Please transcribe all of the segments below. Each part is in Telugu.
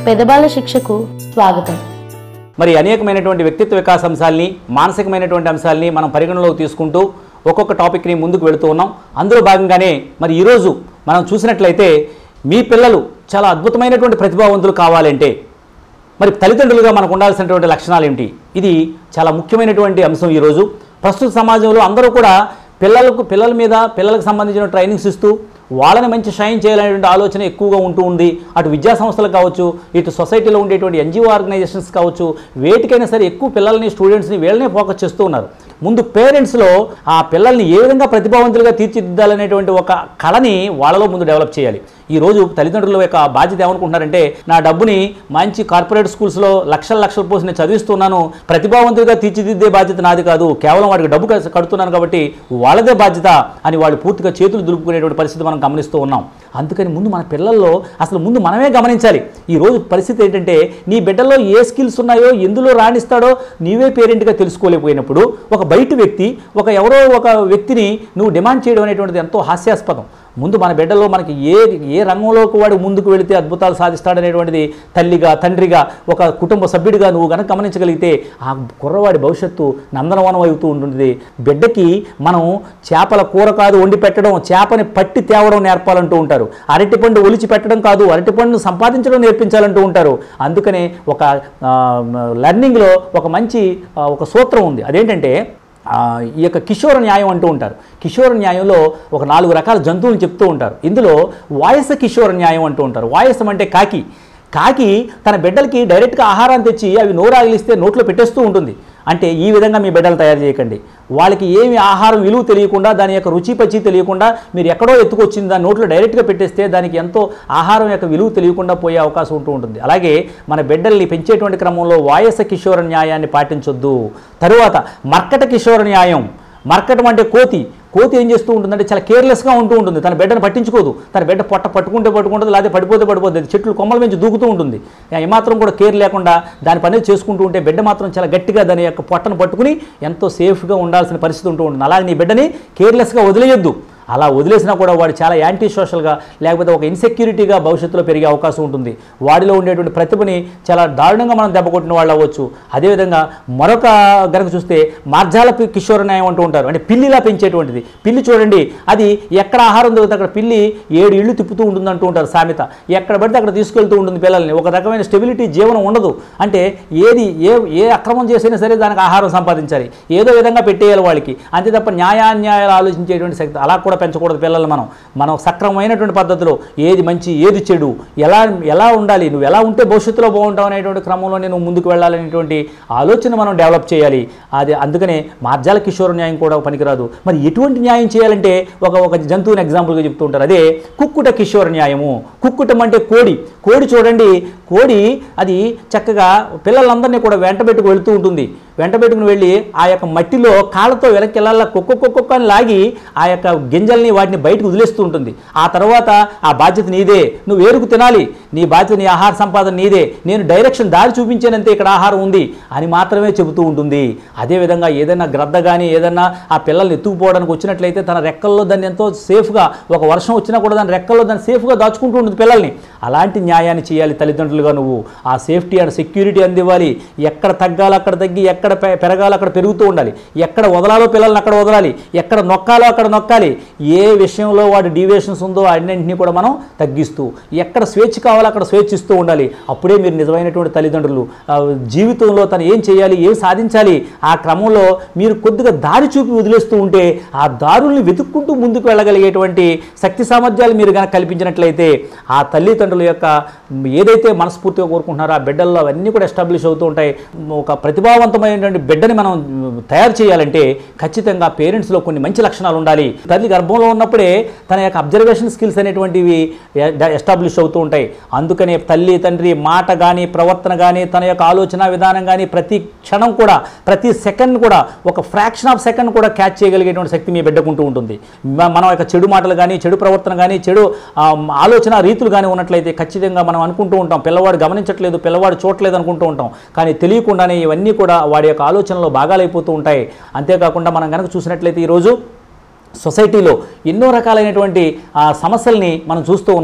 పెదబాల శిక్షకు స్వాగతం మరి అనేకమైనటువంటి వ్యక్తిత్వ వికాస అంశాలని మానసికమైనటువంటి అంశాలని మనం పరిగణలోకి తీసుకుంటూ ఒక్కొక్క టాపిక్ని ముందుకు వెళుతూ ఉన్నాం అందులో భాగంగానే మరి ఈరోజు మనం చూసినట్లయితే మీ పిల్లలు చాలా అద్భుతమైనటువంటి ప్రతిభావంతులు కావాలంటే మరి తల్లిదండ్రులుగా మనకు ఉండాల్సినటువంటి లక్షణాలు ఏమిటి ఇది చాలా ముఖ్యమైనటువంటి అంశం ఈరోజు ప్రస్తుత సమాజంలో అందరూ కూడా పిల్లలకు పిల్లల మీద పిల్లలకు సంబంధించిన ట్రైనింగ్స్ ఇస్తూ వాళ్ళని మంచి షైన్ చేయాలనేటువంటి ఆలోచన ఎక్కువగా ఉంటూ ఉంది అటు విద్యా సంస్థలు కావచ్చు ఇటు సొసైటీలో ఉండేటువంటి ఎన్జిఓ ఆర్గనైజేషన్స్ కావచ్చు వేటికైనా సరే ఎక్కువ పిల్లల్ని స్టూడెంట్స్ని వీళ్ళనే ఫోకస్ చేస్తూ ఉన్నారు ముందు పేరెంట్స్లో ఆ పిల్లల్ని ఏ విధంగా ప్రతిభావంతులుగా తీర్చిదిద్దాలనేటువంటి ఒక కళని వాళ్ళలో ముందు డెవలప్ చేయాలి ఈ రోజు తల్లిదండ్రుల యొక్క బాధ్యత ఏమనుకుంటున్నారంటే నా డబ్బుని మంచి కార్పొరేట్ స్కూల్స్లో లక్షల లక్షల పోసి నేను చదివిస్తున్నాను ప్రతిభావంతులుగా తీర్చిదిద్దే బాధ్యత నాది కాదు కేవలం వాడికి డబ్బు కస్- కడుతున్నాను కాబట్టి వాళ్ళదే బాధ్యత అని వాళ్ళు పూర్తిగా చేతులు దులుపుకునేటువంటి పరిస్థితి మనం గమనిస్తూ ఉన్నాం అందుకని ముందు మన పిల్లల్లో అసలు ముందు మనమే గమనించాలి ఈ రోజు పరిస్థితి ఏంటంటే నీ బిడ్డల్లో ఏ స్కిల్స్ ఉన్నాయో ఎందులో రాణిస్తాడో నీవే పేరెంట్గా తెలుసుకోలేకపోయినప్పుడు ఒక బయట వ్యక్తి ఒక ఎవరో ఒక వ్యక్తిని నువ్వు డిమాండ్ చేయడం అనేటువంటిది ఎంతో హాస్యాస్పదం ముందు మన బిడ్డలో మనకి ఏ ఏ రంగంలోకి వాడు ముందుకు వెళితే అద్భుతాలు సాధిస్తాడనేటువంటిది తల్లిగా తండ్రిగా ఒక కుటుంబ సభ్యుడిగా నువ్వు గనక గమనించగలిగితే ఆ కుర్రవాడి భవిష్యత్తు నందనవనం అవుతూ ఉంటుంది బిడ్డకి మనం చేపల కూర కాదు వండి పెట్టడం చేపని పట్టి తేవడం నేర్పాలంటూ ఉంటారు అరటిపండు ఒలిచి పెట్టడం కాదు అరటిపండు సంపాదించడం నేర్పించాలంటూ ఉంటారు అందుకనే ఒక ఆ, లెర్నింగ్లో ఒక మంచి ఆ, ఒక సూత్రం ఉంది అదేంటంటే ఆ, ఈ యొక్క కిషోర న్యాయం అంటూ ఉంటారు కిషోర న్యాయంలో ఒక నాలుగు రకాల జంతువులు చెప్తూ ఉంటారు ఇందులో వాయస కిషోర న్యాయం అంటూ ఉంటారు వాయసం అంటే కాకి కాకి తన బిడ్డలకి డైరెక్ట్గా ఆహారాన్ని తెచ్చి అవి నోరాగిలిస్తే నోట్లో పెట్టేస్తూ ఉంటుంది అంటే ఈ విధంగా మీ బిడ్డలు తయారు చేయకండి వాళ్ళకి ఏమి ఆహారం విలువ తెలియకుండా దాని యొక్క రుచి పచ్చి తెలియకుండా మీరు ఎక్కడో ఎత్తుకొచ్చింది దాని నోట్లో డైరెక్ట్గా పెట్టేస్తే దానికి ఎంతో ఆహారం యొక్క విలువ తెలియకుండా పోయే అవకాశం ఉంటూ ఉంటుంది అలాగే మన బిడ్డల్ని పెంచేటువంటి క్రమంలో వాయస కిషోర న్యాయాన్ని పాటించొద్దు తరువాత మర్కట కిషోర న్యాయం మర్కటం అంటే కోతి కోతి ఏం చేస్తూ ఉంటుందంటే చాలా కేర్లెస్గా ఉంటూ ఉంటుంది తన బిడ్డను పట్టించుకోదు తన బిడ్డ పొట్ట పట్టుకుంటే పట్టుకుంటుంది లేకపోతే పడిపోతే పడిపోతుంది చెట్లు కొమ్మల నుంచి దూకుతూ ఉంటుంది ఏమాత్రం కూడా కేర్ లేకుండా దాని పని చేసుకుంటూ ఉంటే బిడ్డ మాత్రం చాలా గట్టిగా దాని యొక్క పొట్టను పట్టుకుని ఎంతో సేఫ్గా ఉండాల్సిన పరిస్థితి ఉంటూ ఉంటుంది అలాగే నీ బిడ్డని కేర్లెస్గా వదిలేయొద్దు అలా వదిలేసినా కూడా వాడు చాలా యాంటీ సోషల్గా లేకపోతే ఒక ఇన్సెక్యూరిటీగా భవిష్యత్తులో పెరిగే అవకాశం ఉంటుంది వాడిలో ఉండేటువంటి ప్రతిభని చాలా దారుణంగా మనం దెబ్బ కొట్టిన వాళ్ళు అవ్వచ్చు అదేవిధంగా మరొక గనక చూస్తే మార్జాల పి- కిషోర న్యాయం అంటూ ఉంటారు అంటే పిల్లిలా పెంచేటువంటిది పిల్లి చూడండి అది ఎక్కడ ఆహారం దొరికితే అక్కడ పిల్లి ఏడు ఇళ్ళు తిప్పుతూ ఉంటుంది అంటూ ఉంటారు సామెత ఎక్కడ పడితే అక్కడ తీసుకెళ్తూ ఉంటుంది పిల్లల్ని ఒక రకమైన స్టెబిలిటీ జీవనం ఉండదు అంటే ఏది ఏ ఏ అక్రమం చేసినా సరే దానికి ఆహారం సంపాదించాలి ఏదో విధంగా పెట్టేయాలి వాళ్ళకి అంతే తప్ప న్యాయాన్యాయాలు ఆలోచించేటువంటి శక్తి అలా కూడా పెంచకూడదు పిల్లల్ని మనం మనం సక్రమమైనటువంటి పద్ధతిలో ఏది మంచి ఏది చెడు ఎలా ఎలా ఉండాలి నువ్వు ఎలా ఉంటే భవిష్యత్తులో బాగుంటావు అనేటువంటి క్రమంలో నేను ముందుకు వెళ్ళాలనేటువంటి ఆలోచన మనం డెవలప్ చేయాలి అది అందుకనే మార్జాల కిషోర న్యాయం కూడా పనికిరాదు మరి ఎటువంటి న్యాయం చేయాలంటే ఒక ఒక జంతువుని ఎగ్జాంపుల్గా చెప్తూ ఉంటారు అదే కుక్కుట కిషోర న్యాయము కుక్కుటం అంటే కోడి కోడి చూడండి కోడి అది చక్కగా పిల్లలందరినీ కూడా వెంట పెట్టుకు వెళుతూ ఉంటుంది వెంట పెట్టుకుని వెళ్ళి ఆ యొక్క మట్టిలో కాళ్ళతో వెనక్కి వెళ్ళాల కుక్క కుక్క అని లాగి ఆ యొక్క గింజల్ని వాటిని బయటకు వదిలేస్తూ ఉంటుంది ఆ తర్వాత ఆ బాధ్యత నీదే నువ్వు ఏరుకు తినాలి నీ బాధ్యత నీ ఆహార సంపాదన నీదే నేను డైరెక్షన్ దారి చూపించానంతే ఇక్కడ ఆహారం ఉంది అని మాత్రమే చెబుతూ ఉంటుంది అదేవిధంగా ఏదైనా గ్రద్ద కానీ ఏదైనా ఆ పిల్లల్ని ఎత్తుకుపోవడానికి వచ్చినట్లయితే తన రెక్కల్లో దాన్ని ఎంతో సేఫ్గా ఒక వర్షం వచ్చినా కూడా దాని రెక్కల్లో దాన్ని సేఫ్గా దాచుకుంటూ ఉంటుంది పిల్లల్ని అలాంటి న్యాయాన్ని చేయాలి తల్లిదండ్రులుగా నువ్వు ఆ సేఫ్టీ అండ్ సెక్యూరిటీ అందివ్వాలి ఎక్కడ తగ్గాలో అక్కడ తగ్గి ఎక్కడ పె- పెరగాలో అక్కడ పెరుగుతూ ఉండాలి ఎక్కడ వదలాలో పిల్లల్ని అక్కడ వదలాలి ఎక్కడ నొక్కాలో అక్కడ నొక్కాలి ఏ విషయంలో వాడి డీవియేషన్స్ ఉందో అన్నింటినీ కూడా మనం తగ్గిస్తూ ఎక్కడ స్వేచ్ఛ కావాలో అక్కడ స్వేచ్ఛ ఇస్తూ ఉండాలి అప్పుడే మీరు నిజమైనటువంటి తల్లిదండ్రులు ఆ, జీవితంలో తను ఏం చేయాలి ఏం సాధించాలి ఆ క్రమంలో మీరు కొద్దిగా దారి చూపి వదిలేస్తూ ఉంటే ఆ దారుల్ని వెతుక్కుంటూ ముందుకు వెళ్ళగలిగేటువంటి శక్తి సామర్థ్యాలు మీరు కనుక కల్పించినట్లయితే ఆ తల్లిదండ్రుల యొక్క ఏదైతే మనస్ఫూర్తిగా కోరుకుంటున్నారో ఆ బిడ్డల్లో అవన్నీ కూడా ఎస్టాబ్లిష్ అవుతూ ఉంటాయి ఒక ప్రతిభావంతమైనటువంటి బిడ్డని మనం తయారు చేయాలంటే ఖచ్చితంగా పేరెంట్స్లో కొన్ని మంచి లక్షణాలు ఉండాలి తల్లి గర్భంలో ఉన్నప్పుడే తన యొక్క అబ్జర్వేషన్ స్కిల్స్ అనేటువంటివి ఎస్టాబ్లిష్ అవుతూ ఉంటాయి అందుకనే తల్లి తండ్రి మాట కానీ ప్రవర్తన కానీ తన యొక్క ఆలోచన విధానం కానీ ప్రతి క్షణం కూడా ప్రతి సెకండ్ కూడా ఒక ఫ్రాక్షన్ ఆఫ్ సెకండ్ కూడా క్యాచ్ చేయగలిగేటువంటి శక్తి మీ బిడ్డకుంటూ ఉంటుంది మ- మన యొక్క చెడు మాటలు కానీ చెడు ప్రవర్తన కానీ చెడు ఆ, ఆలోచన రీతులు కానీ ఉన్నట్లయితే ఖచ్చితంగా మనం అనుకుంటూ ఉంటాం పిల్లవాడు గమనించట్లేదు పిల్లవాడు చూడట్లేదు అనుకుంటూ ఉంటాం కానీ తెలియకుండానే ఇవన్నీ కూడా వాడి యొక్క ఆలోచనలో భాగాలైపోతూ ఉంటాయి అంతేకాకుండా మనం కనుక చూసినట్లయితే ఈరోజు సొసైటీలో ఎన్నో రకాలైనటువంటి ఆ, సమస్యల్ని మనం చూస్తూ ఉన్నాం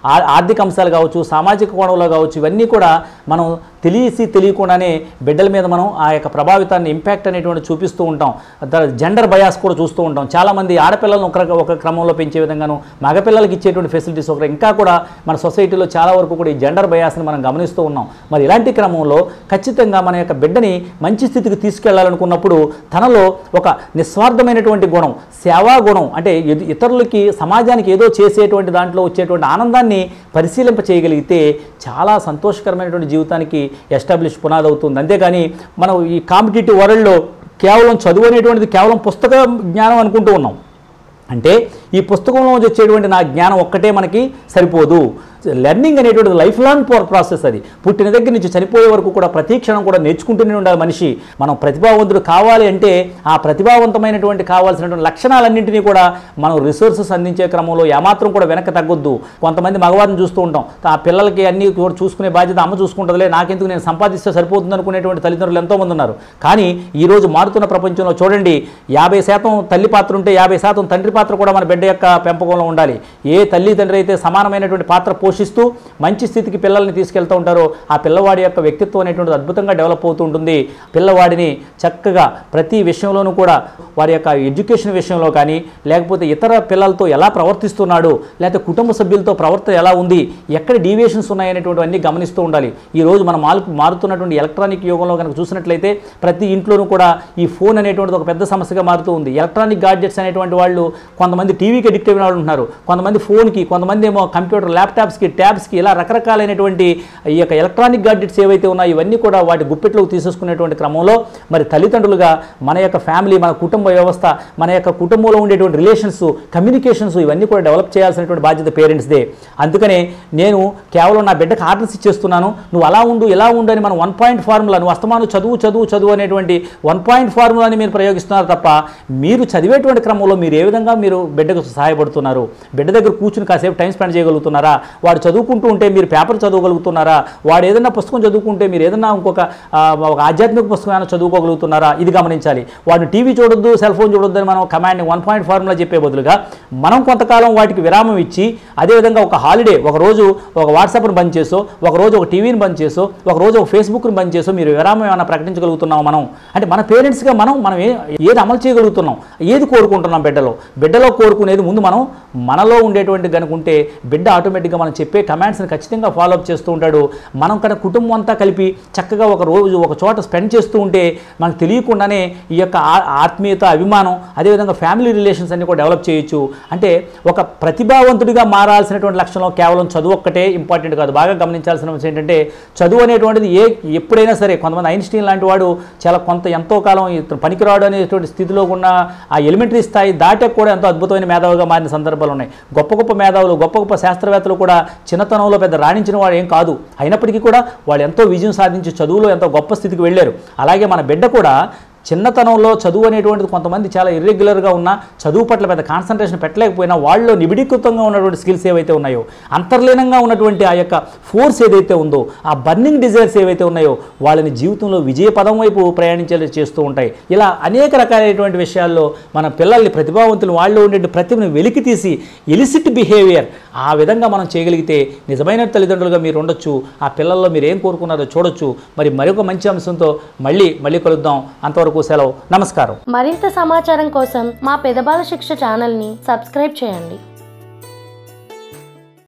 ఆ- ఆర్థిక అంశాలు కావచ్చు సామాజిక కోణంలో కావచ్చు ఇవన్నీ కూడా మనం తెలిసి తెలియకుండానే బిడ్డల మీద మనం ఆ యొక్క ప్రభావితాన్ని ఇంపాక్ట్ అనేటువంటి చూపిస్తూ ఉంటాం జెండర్ బయాస్ కూడా చూస్తూ ఉంటాం చాలామంది ఆడపిల్లలను ఒక రక- ఒక క్రమంలో పెంచే విధంగాను మగపిల్లలకి ఇచ్చేటువంటి ఫెసిలిటీస్ ఒక ఇంకా కూడా మన సొసైటీలో చాలా వరకు కూడా ఈ జెండర్ బయాస్ని మనం గమనిస్తూ ఉన్నాం మరి ఇలాంటి క్రమంలో ఖచ్చితంగా మన యొక్క బిడ్డని మంచి స్థితికి తీసుకెళ్లాలనుకున్నప్పుడు తనలో ఒక నిస్వార్థమైనటువంటి గుణం సేవా గుణం అంటే ఎదు- ఇతరులకి సమాజానికి ఏదో చేసేటువంటి దాంట్లో వచ్చేటువంటి ఆనందాన్ని పరిశీలింప చేయగలిగితే చాలా సంతోషకరమైనటువంటి జీవితానికి ఎస్టాబ్లిష్ పునాది అవుతుంది అంతేగాని మనం ఈ కాంపిటేటివ్ వరల్డ్లో కేవలం చదువు అనేటువంటిది కేవలం పుస్తక జ్ఞానం అనుకుంటూ ఉన్నాం అంటే ఈ పుస్తకంలో నుంచి వచ్చేటువంటి నా జ్ఞానం ఒక్కటే మనకి సరిపోదు లెర్నింగ్ అనేటువంటిది లైఫ్ లాంగ్ ప్రాసెస్ అది పుట్టిన దగ్గర నుంచి చనిపోయే వరకు కూడా ప్రతి క్షణం కూడా నేర్చుకుంటూనే ఉండాలి మనిషి మనం ప్రతిభావంతుడు కావాలి అంటే ఆ ప్రతిభావంతమైనటువంటి కావాల్సినటువంటి లక్షణాలన్నింటినీ కూడా మనం రిసోర్సెస్ అందించే క్రమంలో ఏమాత్రం కూడా వెనక్కి తగ్గొద్దు కొంతమంది మగవారిని చూస్తూ ఉంటాం ఆ పిల్లలకి అన్ని కూడా చూసుకునే బాధ్యత అమ్మ చూసుకుంటుందిలే నాకెందుకు నేను సంపాదిస్తే సరిపోతుంది అనుకునేటువంటి తల్లిదండ్రులు ఎంతోమంది ఉన్నారు కానీ ఈ రోజు మారుతున్న ప్రపంచంలో చూడండి యాభై శాతం తల్లి పాత్ర ఉంటే యాభై శాతం తండ్రి పాత్ర కూడా మన బిడ్డ యొక్క పెంపకంలో ఉండాలి ఏ తల్లి తండ్రి అయితే సమానమైనటువంటి పాత్ర పోషిస్తూ మంచి స్థితికి పిల్లల్ని తీసుకెళ్తూ ఉంటారో ఆ పిల్లవాడి యొక్క వ్యక్తిత్వం అనేటువంటిది అద్భుతంగా డెవలప్ అవుతూ ఉంటుంది పిల్లవాడిని చక్కగా ప్రతి విషయంలోనూ కూడా వారి యొక్క ఎడ్యుకేషన్ విషయంలో కానీ లేకపోతే ఇతర పిల్లలతో ఎలా ప్రవర్తిస్తున్నాడు లేకపోతే కుటుంబ సభ్యులతో ప్రవర్తన ఎలా ఉంది ఎక్కడ డీవియేషన్స్ ఉన్నాయనేటువంటివన్నీ గమనిస్తూ ఉండాలి ఈ రోజు మనం మారు మారుతున్నటువంటి ఎలక్ట్రానిక్ యుగంలో కనుక చూసినట్లయితే ప్రతి ఇంట్లోనూ కూడా ఈ ఫోన్ అనేటువంటిది ఒక పెద్ద సమస్యగా మారుతూ ఉంది ఎలక్ట్రానిక్ గాడ్జెట్స్ అనేటువంటి వాళ్ళు కొంతమంది టీవీకి అడిక్ట్ అయిన వాళ్ళు ఉంటున్నారు కొంతమంది ఫోన్కి కొంతమంది ఏమో కంప్యూటర్ ల్యాప్టాప్స్కి ట్యాబ్స్కి ఇలా రకరకాలైనటువంటి ఈ యొక్క ఎలక్ట్రానిక్ గాడ్జెట్స్ ఏవైతే ఉన్నాయో ఇవన్నీ కూడా వాటి గుప్పెట్లోకి తీసేసుకునేటువంటి క్రమంలో మరి తల్లిదండ్రులుగా మన యొక్క ఫ్యామిలీ మన కుటుంబ వ్యవస్థ మన యొక్క కుటుంబంలో ఉండేటువంటి రిలేషన్స్ కమ్యూనికేషన్స్ ఇవన్నీ కూడా డెవలప్ చేయాల్సినటువంటి బాధ్యత పేరెంట్స్దే అందుకనే నేను కేవలం నా బిడ్డకు ఆర్డర్స్ ఇచ్చేస్తున్నాను నువ్వు అలా ఉండు ఇలా ఉండు అని మనం వన్ పాయింట్ ఫార్ములా నువ్వు అస్తమాను చదువు చదువు చదువు అనేటువంటి వన్ పాయింట్ ఫార్ములాని మీరు ప్రయోగిస్తున్నారు తప్ప మీరు చదివేటువంటి క్రమంలో మీరు ఏ విధంగా మీరు బిడ్డకు సహాయపడుతున్నారు బిడ్డ దగ్గర కూర్చుని కాసేపు టైం స్పెండ్ చేయగలుగుతున్నారా వాడు చదువుకుంటూ ఉంటే మీరు పేపర్ చదవగలుగుతున్నారా వాడు ఏదైనా పుస్తకం చదువుకుంటే మీరు ఏదైనా ఇంకొక ఆ, ఒక ఆధ్యాత్మిక పుస్తకం ఏమైనా చదువుకోగలుగుతున్నారా ఇది గమనించాలి వాడు టీవీ చూడొద్దు సెల్ ఫోన్ చూడొద్దు అని మనం కమాండ్ వన్ పాయింట్ ఫార్ములా చెప్పే బదులుగా మనం కొంతకాలం వాటికి విరామం ఇచ్చి అదేవిధంగా ఒక హాలిడే ఒక రోజు ఒక వాట్సాప్ని బంద్ చేసో ఒక రోజు ఒక టీవీని బంద్ చేసో ఒక రోజు ఒక ఫేస్బుక్ని బంద్ చేసో మీరు విరామం ఏమైనా ప్రకటించగలుగుతున్నాం మనం అంటే మన పేరెంట్స్గా మనం మనం ఏ ఏది అమలు చేయగలుగుతున్నాం ఏది కోరుకుంటున్నాం బిడ్డలో బిడ్డలో కోరుకునేది ముందు మనం మనలో ఉండేటువంటి కనుక ఉంటే బిడ్డ ఆటోమేటిక్గా మనం చెప్పే కమాండ్స్ని ఖచ్చితంగా ఫాలో అప్ చేస్తూ ఉంటాడు మనం కనుక కుటుంబం అంతా కలిపి చక్కగా ఒక రోజు ఒక చోట స్పెండ్ చేస్తూ ఉంటే మనకు తెలియకుండానే ఈ యొక్క ఆ- ఆత్మీయత అభిమానం అదేవిధంగా ఫ్యామిలీ రిలేషన్స్ అన్ని కూడా డెవలప్ చేయొచ్చు అంటే ఒక ప్రతిభావంతుడిగా మారాల్సినటువంటి లక్షణం కేవలం చదువు ఒక్కటే ఇంపార్టెంట్ కాదు బాగా గమనించాల్సిన విషయం ఏంటంటే చదువు అనేటువంటిది ఏ ఎప్పుడైనా సరే కొంతమంది ఐన్స్టీన్ లాంటి వాడు చాలా కొంత ఎంతో కాలం ఇతను పనికిరాడు అనేటువంటి స్థితిలో ఉన్న ఆ ఎలిమెంటరీ స్థాయి దాటాక కూడా ఎంతో అద్భుతమైన మేధావిగా మారిన సందర్భాలు ఉన్నాయి గొప్ప గొప్ప మేధావులు గొప్ప గొప్ప శాస్త్రవేత్తలు కూడా చిన్నతనంలో పెద్ద రాణించిన వాడు ఏం కాదు అయినప్పటికీ కూడా వాళ్ళు ఎంతో విజయం సాధించి చదువులో ఎంతో గొప్ప స్థితికి వెళ్ళారు అలాగే మన బిడ్డ కూడా చిన్నతనంలో చదువు అనేటువంటిది కొంతమంది చాలా ఇర్రెగ్యులర్గా ఉన్న చదువు పట్ల పెద్ద కాన్సన్ట్రేషన్ పెట్టలేకపోయినా వాళ్ళలో నిబిడీకృతంగా ఉన్నటువంటి స్కిల్స్ ఏవైతే ఉన్నాయో అంతర్లీనంగా ఉన్నటువంటి ఆ యొక్క ఫోర్స్ ఏదైతే ఉందో ఆ బర్నింగ్ డిజైర్స్ ఏవైతే ఉన్నాయో వాళ్ళని జీవితంలో విజయ పదం వైపు ప్రయాణించేలా చేస్తూ ఉంటాయి ఇలా అనేక రకాలైనటువంటి విషయాల్లో మన పిల్లల్ని ప్రతిభావంతులు వాళ్ళు ఉండే ప్రతిభను వెలికి తీసి ఎలిసిట్ బిహేవియర్ ఆ విధంగా మనం చేయగలిగితే నిజమైన తల్లిదండ్రులుగా మీరు ఉండొచ్చు ఆ పిల్లల్లో మీరు ఏం కోరుకున్నారో చూడొచ్చు మరి మరొక మంచి అంశంతో మళ్ళీ మళ్ళీ కలుద్దాం అంతవరకు సెలవు నమస్కారం మరింత సమాచారం కోసం మా పెదబాల శిక్ష ఛానల్ని సబ్స్క్రైబ్ చేయండి